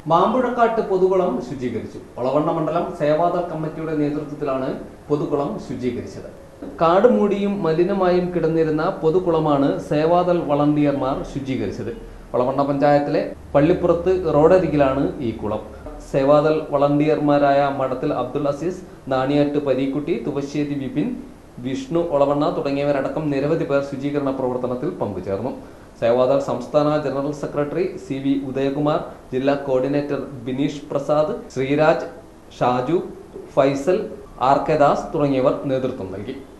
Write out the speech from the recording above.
മാമ്പുഴക്കാട്ട് പൊതുകുളം ശുചീകരിച്ചു ഒളവണ്ണ മണ്ഡലം സേവാദൾ കമ്മിറ്റിയുടെ നേതൃത്വത്തിലാണ് പൊതുകുളം ശുചീകരിച്ചത് കാട് മൂടിയും മലിനമായും കിടന്നിരുന്ന പൊതുകുളമാണ് സേവാദൾ വളണ്ടിയർമാർ ശുചീകരിച്ചത് ഒളവണ്ണ പഞ്ചായത്തിലെ പള്ളിപ്പുറത്ത് റോഡരികിലാണ് ഈ കുളം സേവാദൾ വളണ്ടിയർമാരായ മഠത്തിൽ അബ്ദുൾ അസീസ് നാണിയാട്ട് പരീക്കുട്ടി തുവശ്ശേരി വിപിൻ വിഷ്ണു ഒളവണ്ണ തുടങ്ങിയവരടക്കം നിരവധി പേർ ശുചീകരണ പ്രവർത്തനത്തിൽ പങ്കുചേർന്നു സേവാദൾ സംസ്ഥാന general secretary C V Udayakumar ജില്ലാ coordinator Bineesh Prasad Sreeraj Shaju Faisal R K Das തുടങ്ങിയവർ നേതൃത്വം നൽകി